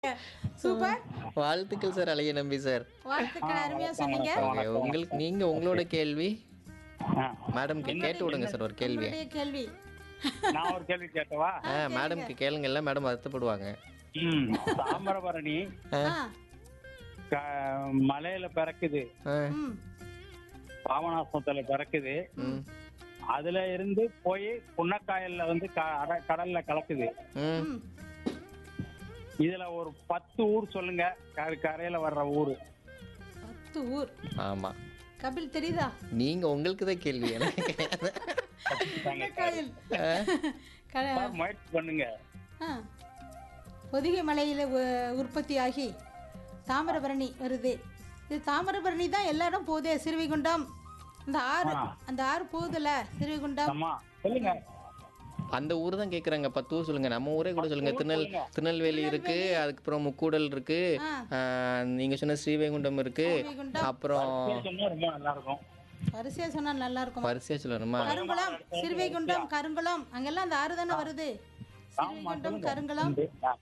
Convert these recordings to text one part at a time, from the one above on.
Super வாழ்த்துக்கள் sir அழகிய நம்பி சார் வாழ்த்துக்கள் அருமையா சொன்னீங்க ஓகே உங்களுக்கு நீங்க உங்களோட கேள்வி ஆ, மேடம்க்கு கேட்டு விடுங்க சார் ஒரு கேள்வி உங்களுடைய கேள்வி நான் ஒரு கேள்வி கேட்டவா ஆ மேடம்க்கு கேளுங்க எல்லாம் மேடம் வருத்தப்படுவாங்க ம் தாமிரபரணி ஆ, க- மலையில பிறக்குது ஆ, ம், பாபநாசத்துல பிறக்குது ம், அதுல இருந்து போய் புன்னக்காயல்ல வந்து க- அட- கடல்ல கலக்குது ம். ம். இதுல ஒரு பத்து ஊர் சொல்லுங்க க- கரையில வர்ற ஊரு பத்து ஊர் ஆமா கபில் தெரியுதா நீங்க உங்களுக்கு தான் கேள்வி எனக்கு கோயில் க- சார், முயற்சி பண்ணுங்க ஆ. பொதிகை மலையில் உற்பத்தி ஆகி தாமிரபரணி வருது இது தாமிரபரணி தான் எல்லா இடம் போகுதே சிறுவைகுண்டம் அந்த ஆறு ஆ. அந்த ஆறு போகுதுல்ல சிறுவைகுண்டம் ஆமா சொல்லுங்க அந்த ஊர் தான் கேக்குறாங்க பத்து ஊர் சொல்லுங்க நம்ம ஊரே கூட சொல்லுங்க திருநெல் திருநெல்வேலி இருக்கு அதுக்கப்புறம் முக்கூடல் இருக்கு ஆ. ஆ, நீங்க சொன்ன ஸ்ரீவைகுண்டம் இருக்கு ஸ்ரீவைகுண்டம் அப்புறம் சொன்னா ரொம்ப நல்லா இருக்கும் வரிசையா சொன்னா நல்லா இருக்கும் வரிசையா சொல்லணுமா கருங்குளம் சிறுவைகுண்டம் கருங்குளம் அங்கெல்லாம் அந்த ஆறு தானே வருது சிறுவைகுண்டம் கருங்குளம் ஆ,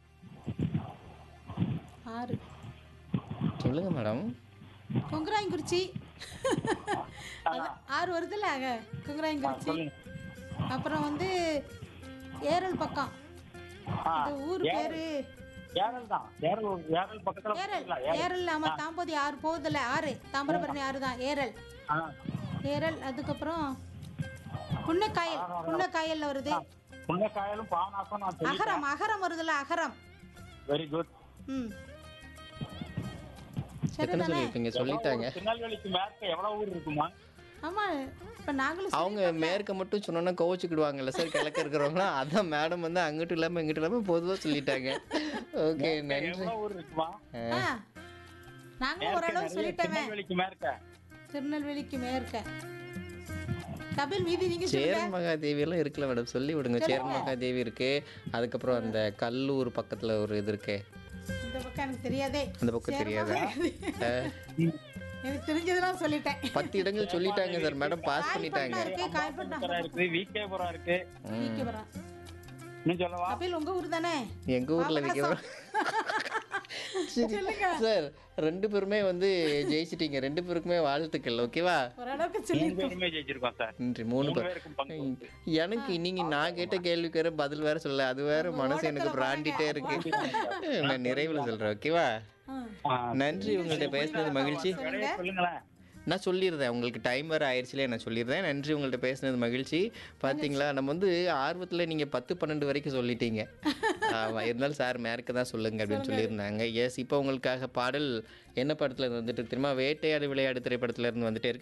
ஆறு சொல்லுங்க மேடம் கொங்குராயங்குறிச்சி அது ஆறு வருதுல்ல அங்க கொங்குராயங்குறிச்சி சொல்லுங்க அப்புறம் வந்து ஏரல் பக்கம் ஆ, இந்த ஊர் பேரு ஏரல் தான் ஏரல் ஏரல் பக்கத்துல ஏரல் போயிடலாம். ஏரல். ஏரல் ஆமா தாம்பதி ஆறு போகுதுல்ல ஆறு தாமிரபரணி ஆறு தான் ஏரல் ஆ, ஏரல் அதுக்கப்புறம் புன்னக்காயல் புன்னக்காயல்ல வருது புன்னக்காயலும் பாவநாசம் நான் சொல்லி அகரம் அகரம் வருதுல்ல அகரம் வெரி குட் ம் எத்தனை சரிதானே சொல்லியிருப்பீங்க சொல்லிட்டாங்க திருநெல்வேலிக்கு மேற்க எவ்வளவு ஊர் இருக்குமா ஆமா இப்ப நாங்களும் அவங்க மேற்க மட்டும் சொன்னோன்னா கோவச்சுக்கிடுவாங்கல்ல சார் கிழக்க இருக்கிறவங்களாம் அதான் மேடம் வந்து அங்கிட்டு இல்லாம இங்கிட்டு இல்லாம பொதுவா சொல்லிட்டாங்க ஓகே நன்றி எவ்வளவு ஊர் இருக்குமா ஆ நாங்களும் ஓரளவு சொல்லிட்டோமே திருநெல்வேலிக்கு மேற்க திருநெல்வேலிக்கு மேற்க கபில் மீதி நீங்க சொல்லுங்க சேரன் மகாதேவி எல்லாம் இருக்குல்ல மேடம் சொல்லி விடுங்க சேரன் மகாதேவி இருக்கு அதுக்கப்புறம் அந்த கல்லூர் பக்கத்துல ஒரு இது இருக்கு இந்த பக்கம் எனக்கு தெரியாதே அந்த பக்கம் தெரியாதா அஹ், எனக்கு தெரிஞ்சதெல்லாம் சொல்லிட்டேன் பத்து இடங்கள் சொல்லிட்டாங்க சார் மேடம் பாஸ் பண்ணிட்டாங்க இருக்கு காய்பட்டா புறம் இருக்கு விகேபுரம் இருக்கு வீக்கு வரான் இன்னும் சொல்லவா கபில் உங்க ஊர் தானே எங்க ஊர்ல விற்கிறோம் சொல்லுங்க சார் ரெண்டு பேருமே வந்து ஜெயிச்சிட்டீங்க ரெண்டு பேருக்குமே வாழ்த்துக்கள் ஓகேவா ஓரளவுக்கு சொல்லி மூணு பேருமே ஜெயிச்சிருக்கோம் சார் நன்றி மூணு மூணு பேர் பேருக்கும் பங்கு உண்டு. எனக்கு நீங்க நான் கேட்ட கேள்விக்கு வேற பதில் வேற சொல்ல அது வேற மனசு எனக்கு பிராண்டிட்டே இருக்கு நான் நிறைவுல சொல்றேன் ஓகேவா ஆ. ஆ, நன்றி உங்கள்ட்ட பேசுனது மகிழ்ச்சி விடையை சொல்லுங்களேன் நான் சொல்லிடுறேன் உங்களுக்கு டைம் வேறு ஆயிடுச்சுலே நான் சொல்லிடுறேன் நன்றி உங்கள்ட்ட பேசுனது மகிழ்ச்சி பார்த்தீங்களா நம்ம வந்து ஆர்வத்தில் நீங்கள் பத்து பன்னெண்டு வரைக்கும் சொல்லிட்டீங்க ஆமாம் இருந்தாலும் சார் மேற்கு தான் சொல்லுங்க அப்படின்னு சொல்லியிருந்தாங்க எஸ் இப்போ உங்களுக்காக பாடல் என்ன படத்தில் இருந்து வந்துட்டு இருக்கு தெரியுமா வேட்டையாடு விளையாடு திரைப்படத்துல இருந்து வந்துட்டே இருக்கு